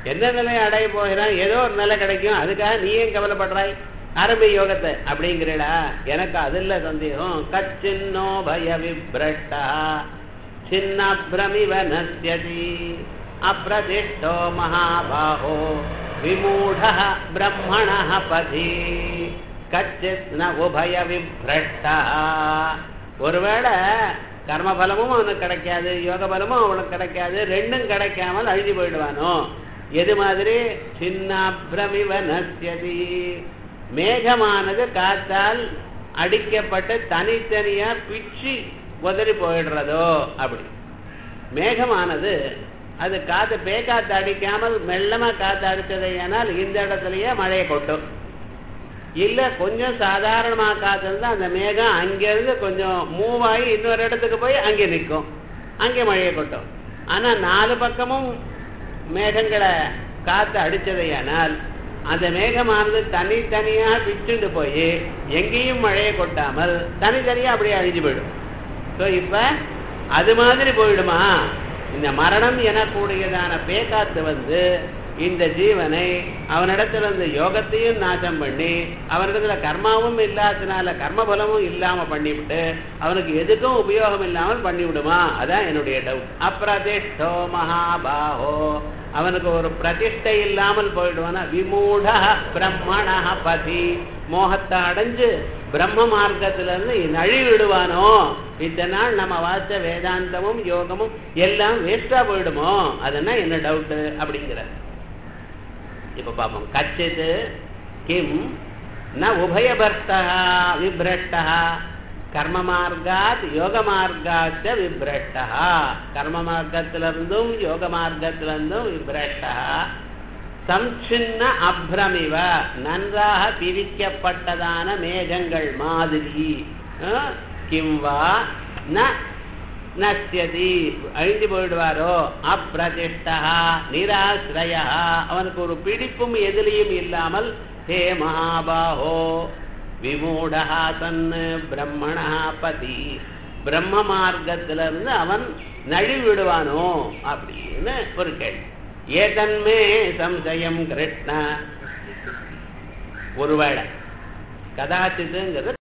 எந்த நிலையை அடைய போகிறான் ஏதோ ஒரு நிலை கிடைக்கும் அதுக்காக நீ ஏன் கவலைப்படுறாய் ஆரம்பி யோகத்தை அப்படிங்கிறடா எனக்கு அதில் சந்தேகம் கச்சின்னோ பய விப்ரஷ்டா சின்ன பிரமிவ நசியதி அப்பிரதிஷ்டோ மகாபாஹோ விமூட பிரம்மண பதி கச்சித் ந உபய விப்ரஷ்டா ஒருவேளை கர்மபலமும் அவனுக்கு கிடைக்காது யோக பலமும் அவனுக்கு கிடைக்காது ரெண்டும் கிடைக்காமல் அழிஞ்சு போயிடுவானோ எது மாதிரி சின்ன பிரமிவ நசியதி மேகமானது காத்தால் அடிக்கப்பட்டு தனித்தனியா பிச்சு உதறி போயிடுறதோ அப்படி மேகமானது அது காத்து பேக்காத்து அடிக்காமல் மெல்லமா காத்து அடிச்சதையானால் இந்த இடத்துலயே மழையை கொட்டும் இல்ல கொஞ்சம் சாதாரணமா காத்து இருந்தா அந்த மேகம் அங்கிருந்து கொஞ்சம் மூவ் ஆகி இன்னொரு இடத்துக்கு போய் அங்கே நிற்கும் அங்கே மழையை கொட்டும் ஆனா நாலு பக்கமும் மேகங்களை காத்து அடிச்சதையானால் அந்த மேகமானது தனித்தனியா பிச்சுண்டு போய் எங்கேயும் மழையை கொட்டாமல் தனித்தனியா அப்படியே அழிஞ்சு போயிடும் ஸோ இப்ப அது மாதிரி போயிடுமா இந்த மரணம் எனக்கூடியதான பேக்காத்து வந்து இந்த ஜீவனை அவனிடத்துல இந்த யோகத்தையும் நாசம் பண்ணி அவனிடத்துல கர்மாவும் இல்லாததுனால கர்மபலமும் இல்லாம பண்ணிவிட்டு அவனுக்கு எதுக்கும் உபயோகம் இல்லாமல் பண்ணிவிடுமா அதான் என்னுடைய டவுட் அப்பிரதிஷ்டோ மகாபாஹோ அவனுக்கு ஒரு பிரதிஷ்டை இல்லாமல் போயிடுவானா விமூட பிரம்மண பதி மோகத்தை அடைஞ்சு பிரம்ம மார்க்கத்துல இருந்து நழுவி விடுவானோ இத்தனை நாள் நம்ம வாசிச்ச வேதாந்தமும் யோகமும் எல்லாம் வேஸ்டா போயிடுமோ அதுன்னா என்ன டவுட் அப்படிங்கிற இப்ப பாப்போம் கச்சித் கிம் ந உபயபர்த்தா விப்ரஷ்டா கர்ம மார்க்காத் யோக மார்க்காச்ச விப்ரஷ்டா கர்ம மார்க்கத்திலிருந்தும் யோக மார்க்கத்திலிருந்தும் விப்ரஷ்டா சம்சின்ன அப்ரமிவ நன்றாக பிரிக்கப்பட்டதான மேகங்கள் மாதிரி கிம்வா ந நசியதி அழிந்து போயிடுவாரோ அப்பிரதிஷ்டா நிராசிரய அவனுக்கு ஒரு பிடிப்பும் எதிலையும் இல்லாமல் ஹே மகாபாஹோ விமூடா தன் பிரம்மணா பதி பிரம்ம மார்க்கத்திலிருந்து அவன் நழுவி விடுவானோ அப்படின்னு ஒரு கேள்வி ஏதன்மே சம்சயம் கிருஷ்ண ஒருவேளை கதாச்சித்துங்கிறது